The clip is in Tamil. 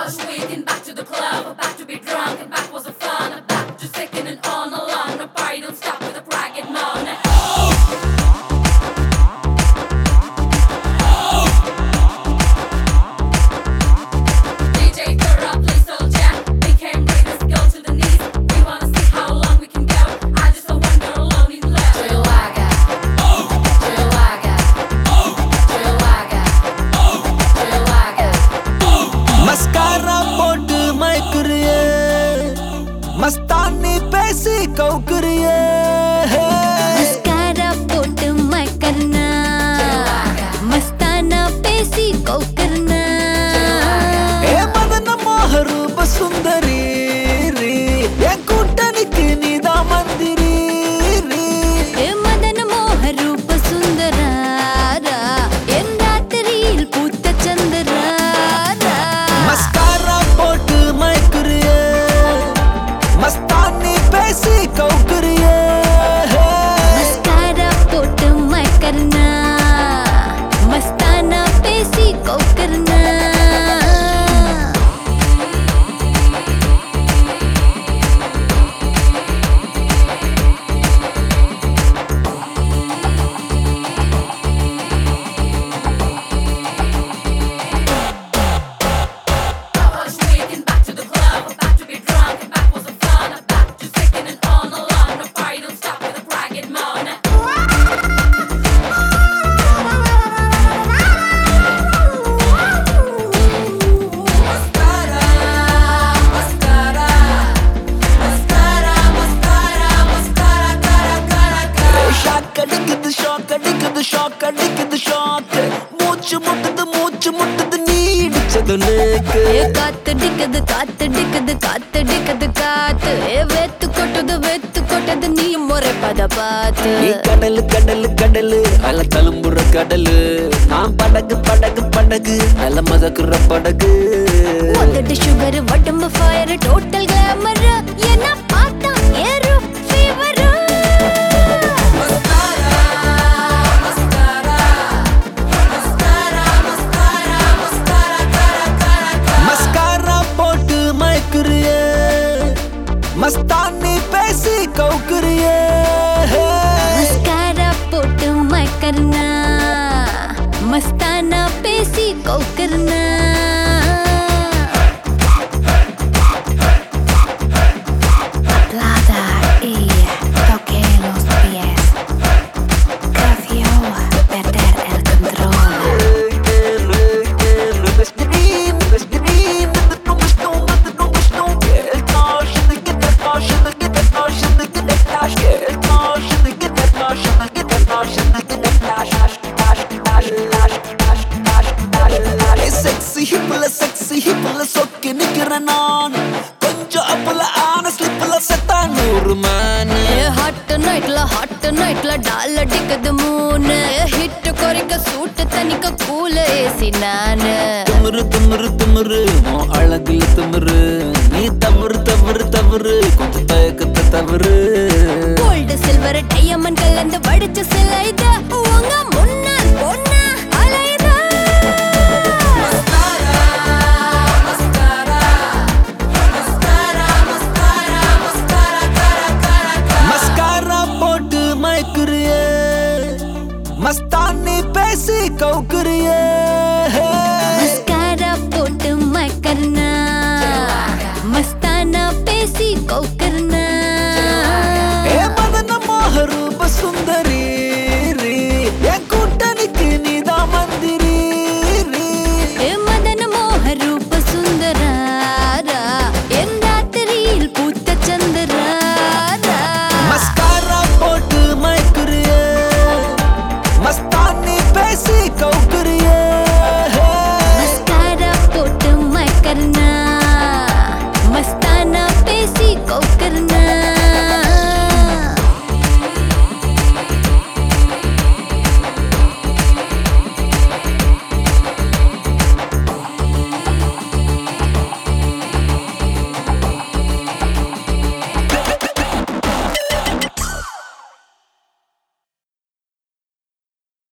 was waiting back to the club, back to be drunk, and back was the fun. Back to second and on along. The party don't stop with a bragging moan. DJ throw up, please don't jack. We came bring this girl to the knees. We wanna see how long we can go. I just don't wonder alone in love. Chillaga, chillaga, chillaga, chillaga. Mascara போட்டு மயக்குறியே மஸ்தானி பேசி கவுக்குறியே मस्कारा पोट मैं करना मस्ताना पेसी को करना ஏ மதன மோக ரூப சுந்தரி ரீ. என் கூட்டணிக்கு நீதான் மந்திரி ரீ. ए मदन मोह रूप सुंदरारा என் ராத்திரியில் பூத்த சந்திராரா மஸ்காரா போட்டு மயக்குறியே மஸ்தானி பேசி கவுக்குறியே मस्कारा पोट मैं करना मस्ताना पेसी को करना I was waiting back to the club, back to be drunk, and back was the fun. Back to second and on along. The party don't stop with a bragging moan. Shock அடிக்குது ஷாக் அடிக்குது ஷாக் அடிக்குது ஷாக் மூச்சு முட்டுது மூச்சு முட்டுது நீ இடிச்சது நேக்கு ஏ காத்தடிக்குது காத்தடிக்குது காத்தடிக்குது காத்து ஏ வெத்து கொட்டுது வெத்து கொட்டது நீ முறை பத பார்த்து நீ கடலு கடலு கடலு அல தழும்புற கடலு நான் படகு படகு படகு அல மதக்குற படகு உதடு சுகர் உடம்பு ஃபயர் டோட்டல் கிளாமர் என்ன பார்த்தா ஏறும் ஃபீவர் மஸ்காரா போட்டு மயக்குறியே மஸ்தானி பேசி கவுக்குறியே मस्कारा पोट मैं करना मस्ताना पेसी को करना Plata y toque los pies Creció perder el control sexy ஹிப்ல செக்ஸி ஹிப்ல சொக்கி நிக்கிறேன் நான் கொஞ்சம் அப்பல ஆன ஸ்லிப்ல செத்தா நூறு மேனு ஹாட் நைட்ல ஹாட் நைட்ல டால் அடிக்குது மூணு ஹிட் குறைக்க சூட்டு தனிக்க கூல ஏசி நானு திமிரு திமிரு திமிரு உன் அழகுல திமிரு நீ தவறு தவறு தவறு கொஞ்சம் தயக்கத்தை தவறு கோல்டு சில்வர் டையமண்ட் கலந்து வடிச்ச சிலை இது உங்க முன்னாடி